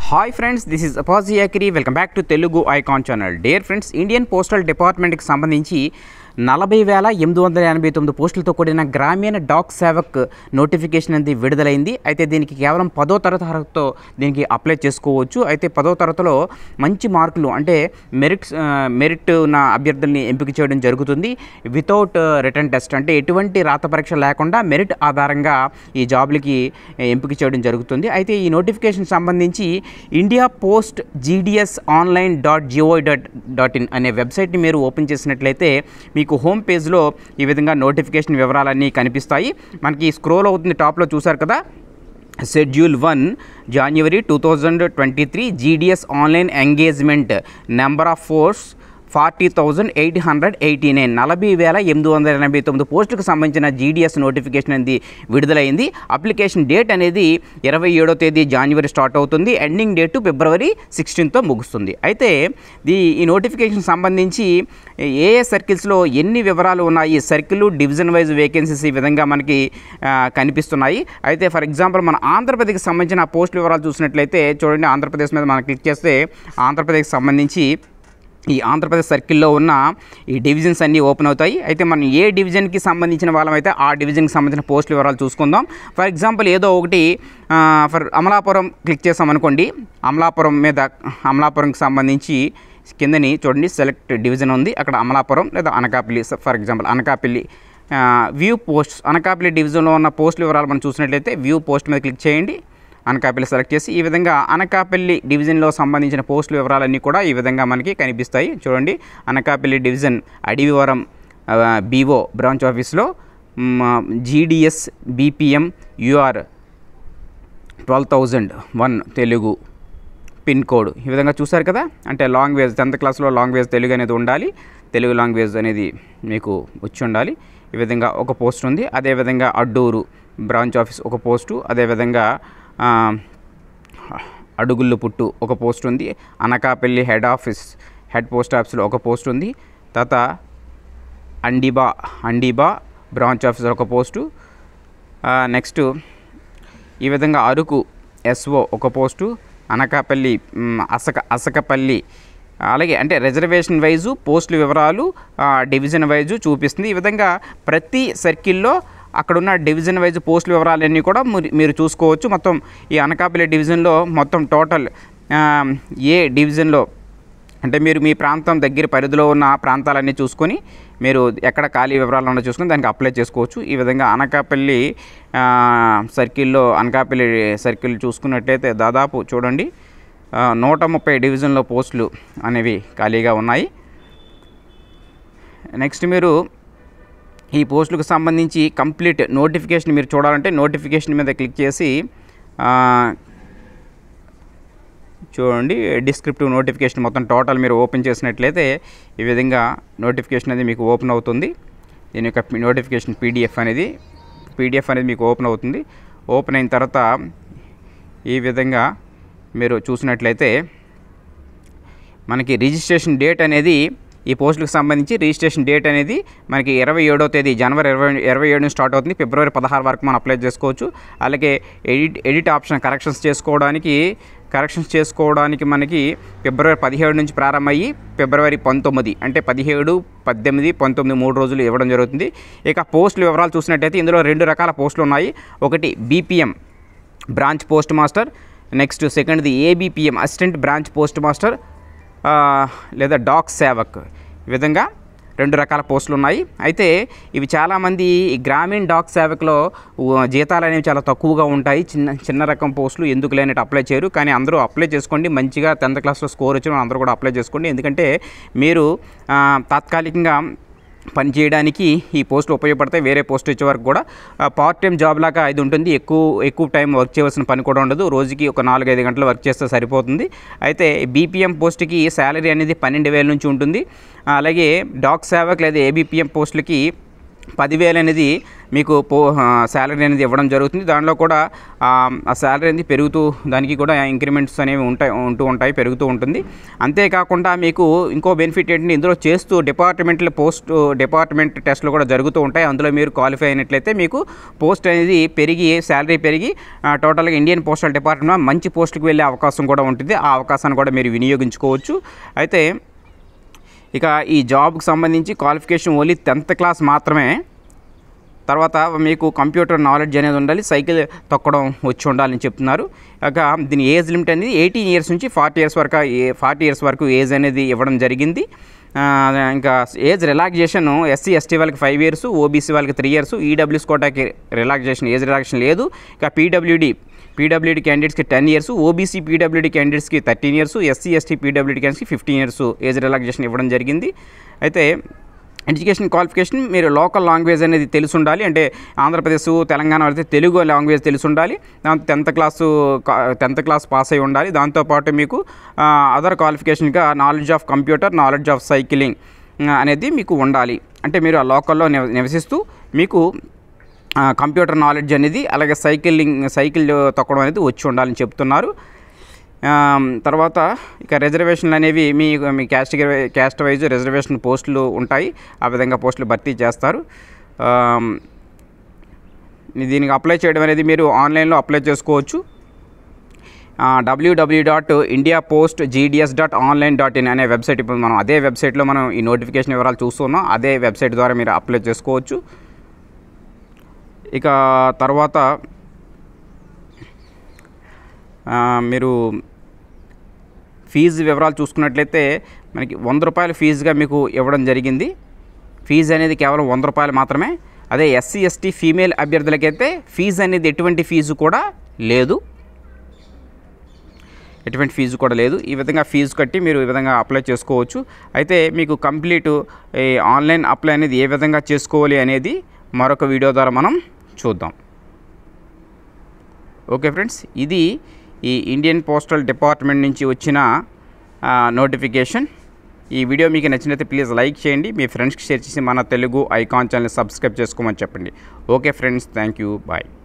hi friends this is అపాజీ యాకిరి welcome back to Telugu icon channel there friends Indian postal డిపార్ట్మెంట్కి సంబంధించి నలభై వేల ఎనిమిది వందల ఎనభై తొమ్మిది పోస్టులతో కూడిన గ్రామీణ డాక్ సేవక్ నోటిఫికేషన్ అనేది విడుదలైంది అయితే దీనికి కేవలం పదో తరగతి అర్హతతో దీనికి అప్లై చేసుకోవచ్చు అయితే పదో తరగతిలో మంచి మార్కులు అంటే మెరిట్ మెరిట్ ఉన్న అభ్యర్థుల్ని ఎంపిక చేయడం జరుగుతుంది వితౌట్ రిటర్న్ టెస్ట్ అంటే ఎటువంటి రాత పరీక్ష లేకుండా మెరిట్ ఆధారంగా ఈ జాబ్లకి ఎంపిక చేయడం జరుగుతుంది అయితే ఈ నోటిఫికేషన్ సంబంధించి India post GDS online dot gov dot dot in అనే వెబ్సైట్ని మీరు ఓపెన్ చేసినట్లయితే మీకు హోమ్ పేజ్లో ఈ విధంగా నోటిఫికేషన్ వివరాలన్నీ కనిపిస్తాయి మనకి స్క్రోల్ అవుతుంది టాప్లో చూసారు కదా schedule one January two thousand twenty three GDS online engagement number of posts forty thousand eight hundred eighty nine నలభై వేల ఎనిమిది వందల ఎనభై తొమ్మిది పోస్టులకు సంబంధించిన జీడిఎస్ నోటిఫికేషన్ అనేది విడుదలైంది అప్లికేషన్ డేట్ అనేది ఇరవై ఏడో తేదీ జనవరి స్టార్ట్ అవుతుంది ఎండింగ్ డేట్ ఫిబ్రవరి సిక్స్టీన్తో ముగుస్తుంది అయితే ఈ ఈ నోటిఫికేషన్ సంబంధించి ఏ ఏ సర్కిల్స్లో ఎన్ని వివరాలు ఉన్నాయి సర్కిల్ డివిజన్ వైజ్ వేకెన్సీస్ ఈ విధంగా మనకి ఆ, కనిపిస్తున్నాయి అయితే ఫర్ ఎగ్జాంపుల్ మన ఆంధ్రప్రదేశ్కి సంబంధించిన పోస్ట్ వివరాలు చూసినట్లయితే చూడండి ఆంధ్రప్రదేశ్ మీద మనం క్లిక్ చేస్తే ఆంధ్రప్రదేశ్కి సంబంధించి ఈ ఆంధ్రప్రదేశ్ సర్కిల్లో ఉన్న ఈ డివిజన్స్ అన్నీ ఓపెన్ అవుతాయి అయితే మనం ఏ డివిజన్కి సంబంధించిన వాళ్ళమైతే ఆ డివిజన్కి సంబంధించిన పోస్టుల వివరాలు చూసుకుందాం ఫర్ ఎగ్జాంపుల్ ఏదో ఒకటి ఆ, ఫర్ అమలాపురం క్లిక్ చేసాం అనుకోండి అమలాపురం మీద అమలాపురంకి సంబంధించి కిందని చూడండి సెలెక్ట్ డివిజన్ ఉంది అక్కడ అమలాపురం లేదా అనకాపల్లి ఫర్ ఎగ్జాంపుల్ అనకాపల్లి ఆ, వ్యూ పోస్ట్ అనకాపల్లి డివిజన్లో ఉన్న పోస్టుల వివరాలు మనం చూసినట్లయితే వ్యూ పోస్ట్ మీద క్లిక్ చేయండి అనకాపల్లి సెలెక్ట్ చేసి ఈ విధంగా అనకాపల్లి డివిజన్లో సంబంధించిన పోస్టుల వివరాలన్నీ కూడా ఈ విధంగా మనకి కనిపిస్తాయి చూడండి Anakapalli division Adivivaram BO branch ఆఫీస్లో GDS BPM UR twelve thousand one Telugu pin code ఈ విధంగా చూసారు కదా అంటే లాంగ్వేజ్ టెన్త్ క్లాస్లో లాంగ్వేజ్ తెలుగు అనేది ఉండాలి తెలుగు లాంగ్వేజ్ అనేది మీకు వచ్చి ఉండాలి ఈ విధంగా ఒక పోస్ట్ ఉంది అదేవిధంగా అడ్డూరు బ్రాంచ్ ఆఫీస్ ఒక పోస్టు అదేవిధంగా ఆ, అడుగుళ్ళు పుట్టు ఒక పోస్ట్ ఉంది Anakapalli head office head post ఆఫీస్లో ఒక పోస్ట్ ఉంది తర్వాత అండిబా అండిబా బ్రాంచ్ ఆఫీసర్ ఒక పోస్టు నెక్స్ట్ ఈ విధంగా అరకు ఎస్ఓ ఒక పోస్టు అనకాపల్లి మ్, అసక అసకపల్లి అలాగే అంటే రిజర్వేషన్ వైజు పోస్టుల వివరాలు ఆ, డివిజన్ వైజు చూపిస్తుంది ఈ విధంగా ప్రతి సర్కిల్లో అక్కడున్న డివిజన్ వైజ్ పోస్టుల వివరాలన్నీ కూడా మీరు- మీరు చూసుకోవచ్చు మొత్తం ఈ అనకాపల్లి డివిజన్లో మొత్తం టోటల్ ఆ, ఏ డివిజన్లో అంటే మీరు మీ ప్రాంతం దగ్గర పరిధిలో ఉన్న ప్రాంతాలన్నీ చూసుకొని మీరు ఎక్కడ ఖాళీ వివరాలు ఉన్నా చూసుకొని దానికి అప్లై చేసుకోవచ్చు ఈ విధంగా అనకాపల్లి ఆ, సర్కిల్లో అనకాపల్లి సర్కిల్ చూసుకున్నట్టయితే దాదాపు చూడండి ఆ, నూట ముప్పై డివిజన్లో పోస్టులు అనేవి ఖాళీగా ఉన్నాయి నెక్స్ట్ మీరు ఈ పోస్టులకు సంబంధించి కంప్లీట్ నోటిఫికేషన్ మీరు చూడాలంటే నోటిఫికేషన్ మీద క్లిక్ చేసి ఆ, చూడండి డిస్క్రిప్టివ్ నోటిఫికేషన్ మొత్తం టోటల్ మీరు ఓపెన్ చేసినట్లయితే ఈ విధంగా నోటిఫికేషన్ అనేది మీకు ఓపెన్ అవుతుంది దీని యొక్క నోటిఫికేషన్ పీడిఎఫ్ అనేది పీడిఎఫ్ అనేది మీకు ఓపెన్ అవుతుంది ఓపెన్ అయిన తర్వాత ఈ విధంగా మీరు చూసినట్లయితే మనకి రిజిస్ట్రేషన్ డేట్ అనేది ఈ పోస్టులకు సంబంధించి రిజిస్ట్రేషన్ డేట్ అనేది మనకి ఇరవై ఏడో తేదీ జనవరి ఇరవై ఇరవై ఏడు నుంచి స్టార్ట్ అవుతుంది ఫిబ్రవరి పదహారు వరకు మనం అప్లై చేసుకోవచ్చు అలాగే ఎడిట్ ఎడిట్ ఆప్షన్ కరెక్షన్స్ చేసుకోవడానికి కరెక్షన్స్ చేసుకోవడానికి మనకి ఫిబ్రవరి పదిహేడు నుంచి ప్రారంభమయ్యి ఫిబ్రవరి పంతొమ్మిది అంటే పదిహేడు పద్దెనిమిది పంతొమ్మిది మూడు రోజులు ఇవ్వడం జరుగుతుంది ఇక పోస్టుల వివరాలు చూసినట్టయితే ఇందులో రెండు రకాల పోస్టులు ఉన్నాయి ఒకటి BPM branch post master next సెకండ్ది ABPM assistant branch post master ఆ, లేదా డాక్ సేవక్ ఈ విధంగా రెండు రకాల పోస్టులు ఉన్నాయి అయితే ఇవి చాలామంది ఈ గ్రామీణ డాక్ సేవక్లో ఉ- జీతాలు అనేవి చాలా తక్కువగా ఉంటాయి చిన్న చిన్న రకం పోస్టులు ఎందుకు లేనట్టు అప్లై చేయరు కానీ అందరూ అప్లై చేసుకోండి మంచిగా టెన్త్ క్లాస్లో స్కోర్ వచ్చిన అందరూ కూడా అప్లై చేసుకోండి ఎందుకంటే మీరు ఆ, తాత్కాలికంగా పని చేయడానికి ఈ పోస్టులు ఉపయోగపడతాయి వేరే పోస్ట్ వచ్చే వరకు కూడా పార్ట్ టైం జాబ్ లాగా ఇది ఉంటుంది ఎక్కువ ఎక్కువ టైం వర్క్ చేయవలసిన పని కూడా ఉండదు రోజుకి ఒక నాలుగు ఐదు గంటలు వర్క్ చేస్తే సరిపోతుంది అయితే బీపీఎం పోస్ట్కి శాలరీ అనేది పన్నెండు వేల నుంచి ఉంటుంది అలాగే డాక్ సేవక్ లేదా ఏబిపిఎం పోస్టులకి పదివేలు అనేది మీకు పో శాలరీ అనేది ఇవ్వడం జరుగుతుంది దానిలో కూడా ఆ ఆ శాలరీ అనేది పెరుగుతూ దానికి కూడా ఇంక్రిమెంట్స్ అనేవి ఉంటాయి ఉంటూ ఉంటాయి పెరుగుతూ ఉంటుంది అంతేకాకుండా మీకు ఇంకో బెనిఫిట్ ఏంటంటే ఇందులో చేస్తూ డిపార్ట్మెంట్లో పోస్ట్ డిపార్ట్మెంట్ టెస్ట్లు కూడా జరుగుతూ ఉంటాయి అందులో మీరు క్వాలిఫై అయినట్లయితే మీకు పోస్ట్ అనేది పెరిగి శాలరీ పెరిగి ఆ, టోటల్గా ఇండియన్ పోస్టల్ డిపార్ట్మెంట్ మంచి పోస్టులకు వెళ్ళే అవకాశం కూడా ఉంటుంది ఆ అవకాశాన్ని కూడా మీరు వినియోగించుకోవచ్చు అయితే ఇక ఈ జాబ్కి సంబంధించి క్వాలిఫికేషన్ ఓన్లీ టెన్త్ క్లాస్ మాత్రమే తర్వాత మీకు కంప్యూటర్ నాలెడ్జ్ అనేది ఉండాలి సైకిల్ తొక్కడం వచ్చి ఉండాలని చెప్తున్నారు ఇక దీని ఏజ్ లిమిట్ అనేది ఎయిటీన్ ఇయర్స్ నుంచి ఫార్టీ ఇయర్స్ వరకు ఫార్టీ ఇయర్స్ వరకు ఏజ్ అనేది ఇవ్వడం జరిగింది ఆ, ఇంకా ఏజ్ రిలాక్సేషన్ ఎస్సీ ఎస్టీ వాళ్ళకి ఫైవ్ ఇయర్స్ ఓబీసీ వాళ్ళకి త్రీ ఇయర్స్ ఈడబ్ల్యూస్ కోటాకి రిలాక్సేషన్ ఏజ్ రిలాక్సేషన్ లేదు ఇక పీడబ్ల్యూడి పీడబ్ల్యూడి క్యాండిడేట్స్కి టెన్ ఇయర్స్ ఓబీసీ పీడబ్ల్యూడి క్యాండిడేట్స్కి thirteen years SC ST PWD క్యాండిడేట్స్కి ఫిఫ్టీన్ ఇయర్స్ ఏజ్ రిలాక్సేషన్ ఇవ్వడం జరిగింది అయితే ఎడ్యుకేషన్ క్వాలిఫికేషన్ మీరు లోకల్ లాంగ్వేజ్ అనేది తెలిసి ఉండాలి అంటే ఆంధ్రప్రదేశ్ తెలంగాణ అయితే తెలుగు లాంగ్వేజ్ తెలిసి ఉండాలి దాంతో tenth class tenth class pass అయి ఉండాలి దాంతోపాటు మీకు అదర్ క్వాలిఫికేషన్గా knowledge of computer knowledge of cycling అనేది మీకు ఉండాలి అంటే మీరు ఆ లోకల్లో నివ నివసిస్తూ మీకు ఆ, కంప్యూటర్ నాలెడ్జ్ అనేది అలాగే సైకిలింగ్ సైకిల్ తొక్కడం అనేది వచ్చి ఉండాలని చెప్తున్నారు ఆ, తర్వాత ఇక రిజర్వేషన్లు అనేవి మీ మీ క్యాస్ట్ క్యాస్ట్ వైజ్ రిజర్వేషన్ పోస్టులు ఉంటాయి ఆ విధంగా పోస్టులు భర్తీ చేస్తారు ఆ, దీనికి అప్లై చేయడం అనేది మీరు ఆన్లైన్లో అప్లై చేసుకోవచ్చు WWW dot India post GDS dot online dot in అనే వెబ్సైట్ ఇప్పుడు మనం అదే వెబ్సైట్లో మనం ఈ నోటిఫికేషన్ వివరాలు చూస్తున్నాం అదే వెబ్సైట్ ద్వారా మీరు అప్లై చేసుకోవచ్చు ఇక తర్వాత ఆ, మీరు ఫీజు వివరాలు చూసుకున్నట్లయితే మనకి వంద రూపాయల ఫీజుగా మీకు ఇవ్వడం జరిగింది ఫీజు అనేది కేవలం వంద రూపాయలు మాత్రమే అదే ఎస్సీ ఎస్టీ ఫీమేల్ అభ్యర్థులకైతే ఫీజు అనేది ఎటువంటి ఫీజు కూడా లేదు ఎటువంటి ఫీజు కూడా లేదు ఈ విధంగా ఫీజు కట్టి మీరు ఈ విధంగా అప్లై చేసుకోవచ్చు అయితే మీకు కంప్లీట్ ఈ ఆన్లైన్ అప్లై అనేది ఏ విధంగా చేసుకోవాలి అనేది మరొక వీడియో ద్వారా మనం చూద్దాం ఓకే ఫ్రెండ్స్ ఇది ఈ ఇండియన్ పోస్టల్ డిపార్ట్మెంట్ నుంచి వచ్చిన ఆ, నోటిఫికేషన్ ఈ వీడియో మీకు నచ్చినైతే ప్లీజ్ లైక్ చేయండి మీ ఫ్రెండ్స్కి షేర్ చేసి మన తెలుగు ఐకాన్ ఛానల్ సబ్స్క్రైబ్ చేసుకోమని చెప్పండి okay friends thank you bye